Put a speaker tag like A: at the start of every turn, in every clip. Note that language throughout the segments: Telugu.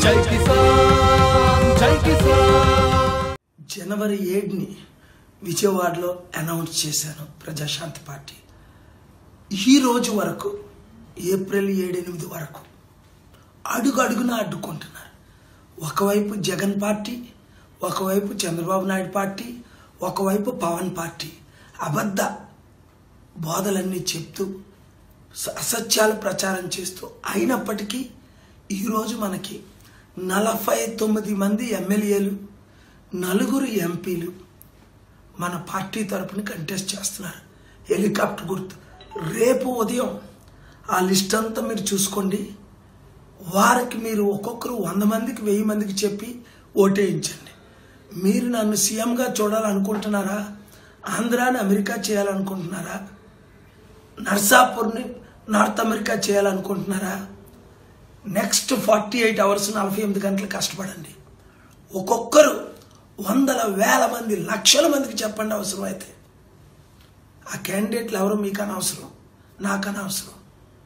A: జై కిసాన్ జై కిసాన్
B: జనవరి ఏడుని విజయవాడలో అనౌన్స్ చేశాను ప్రజాశాంతి పార్టీ ఈ రోజు వరకు ఏప్రిల్ ఏడెనిమిది వరకు అడుగు అడుగున అడ్డుకుంటున్నారు ఒకవైపు జగన్ పార్టీ ఒకవైపు చంద్రబాబు నాయుడు పార్టీ ఒకవైపు పవన్ పార్టీ అబద్ధ బోధలన్నీ చెప్తూ స- అసత్యాలు ప్రచారం చేస్తూ అయినప్పటికీ ఈరోజు మనకి నలభై తొమ్మిది మంది ఎమ్మెల్యేలు నలుగురు ఎంపీలు మన పార్టీ తరపున కంటెస్ట్ చేస్తున్నారు హెలికాప్టర్ గుర్తు రేపు ఉదయం ఆ లిస్ట్ అంతా మీరు చూసుకోండి వారికి మీరు ఒక్కొక్కరు వంద మందికి వెయ్యి మందికి చెప్పి ఓటేయించండి మీరు నన్ను సీఎంగా చూడాలనుకుంటున్నారా ఆంధ్రాని అమెరికా చేయాలనుకుంటున్నారా నర్సాపూర్ని నార్త్ అమెరికా చేయాలనుకుంటున్నారా నెక్స్ట్ ఫార్టీ ఎయిట్ అవర్స్ నలభై ఎనిమిది గంటలు కష్టపడండి ఒక్కొక్కరు వందల వేల మంది లక్షల మందికి చెప్పండి అవసరమైతే ఆ క్యాండిడేట్లు ఎవరు మీకు అనవసరం నాకు అనవసరం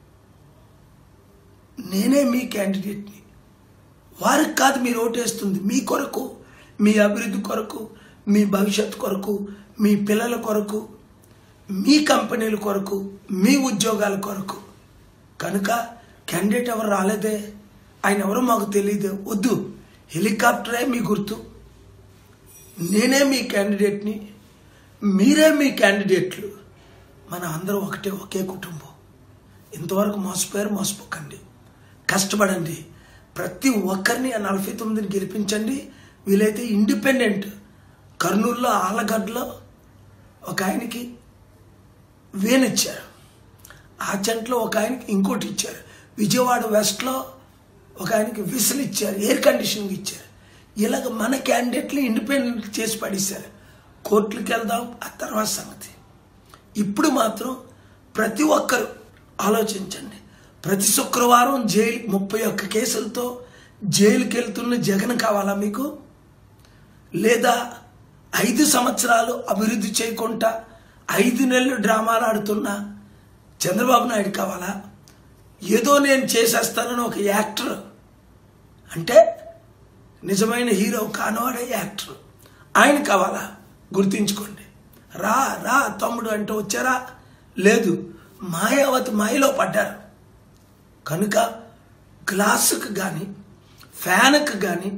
B: నేనే మీ క్యాండిడేట్ని వారికి కాదు మీరు ఓటేస్తుంది మీ కొరకు మీ అభివృద్ధి కొరకు మీ భవిష్యత్ కొరకు మీ పిల్లల కొరకు మీ కంపెనీల కొరకు మీ ఉద్యోగాల కొరకు కనుక క్యాండిడేట్ ఎవరు రాలేదే ఆయన ఎవరో మాకు తెలియదు వద్దు హెలికాప్టరే మీ గుర్తు నేనే మీ క్యాండిడేట్ని మీరే మీ క్యాండిడేట్లు మన అందరం ఒకటే ఒకే కుటుంబం ఇంతవరకు మోసపోయారు మోసపోకండి కష్టపడండి ప్రతి ఒక్కరిని ఆ నలభై తొమ్మిదిని గెలిపించండి వీలైతే ఇండిపెండెంట్ కర్నూలులో ఆలగడ్డలో ఒక ఆయనకి వేనిచ్చారు ఆచంట్లో ఒక ఆయనకి ఇంకోటి ఇచ్చారు విజయవాడ వెస్ట్లో ఒక ఆయనకి విసిల్ ఇచ్చారు ఎయిర్ కండిషనింగ్ ఇచ్చారు ఇలాగ మన క్యాండిడేట్లు ఇండిపెండెంట్ చేసి పడేశారు కోర్టులకు వెళ్దాం ఆ తర్వాత సంగతి ఇప్పుడు మాత్రం ప్రతి ఒక్కరు ఆలోచించండి ప్రతి శుక్రవారం జైలు ముప్పై ఒక్క కేసులతో జైలుకి వెళ్తున్న జగన్ కావాలా మీకు లేదా ఐదు సంవత్సరాలు అభివృద్ధి చేయకుండా ఐదు నెలలు డ్రామాలు ఆడుతున్న చంద్రబాబు నాయుడు కావాలా ఏదో నేను చేసేస్తానని ఒక యాక్టర్ అంటే నిజమైన హీరో కానివాడే యాక్టర్ ఆయన కావాలా గుర్తించుకోండి రా రా తమ్ముడు అంటే వచ్చారా లేదు మాయావతి మాయలో పడ్డారు కనుక గ్లాసుకు కానీ ఫ్యాన్కి కానీ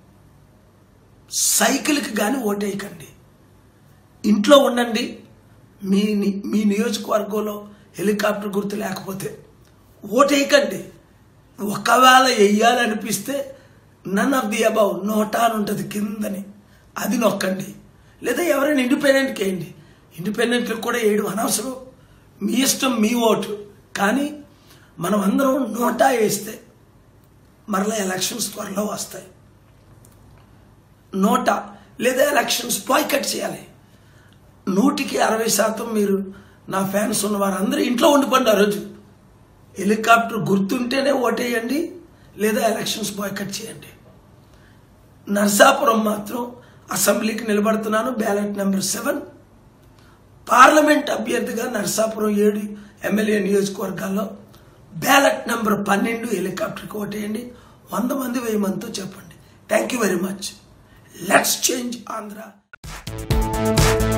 B: సైకిల్కి కానీ ఓటేయకండి ఇంట్లో ఉండండి మీ ని- మీ నియోజకవర్గంలో హెలికాప్టర్ గుర్తు లేకపోతే ఓటేయకండి ఒకవేళ వెయ్యాలనిపిస్తే none of the above NOTA అని ఉంటుంది కిందని అది నొక్కండి లేదా ఎవరైనా ఇండిపెండెంట్కి వేయండి ఇండిపెండెంట్లకు కూడా వేయడం అనవసరం మీ ఇష్టం మీ ఓటు కానీ మనం అందరం నోటా వేస్తే మరలా ఎలక్షన్స్ త్వరలో వస్తాయి నోటా లేదా ఎలక్షన్స్ బాయ్కట్ చేయాలి నూటికి అరవై శాతం మీరు నా ఫ్యాన్స్ ఉన్న వారందరూ ఇంట్లో ఉండిపోండి ఆ రోజు హెలికాప్టర్ గుర్తుంటేనే ఓటేయండి లేదా ఎలక్షన్స్ బాయ్కట్ చేయండి నర్సాపురం మాత్రం అసెంబ్లీకి నిలబడుతున్నాను బ్యాలెట్ నెంబర్ సెవెన్ పార్లమెంట్ అభ్యర్థిగా నర్సాపురం ఏడు ఎమ్మెల్యే నియోజకవర్గాల్లో బ్యాలెట్ నెంబర్ పన్నెండు హెలికాప్టర్కి ఓటేయండి వంద మంది వెయ్యి మందితో చెప్పండి thank you very much let's change Andhra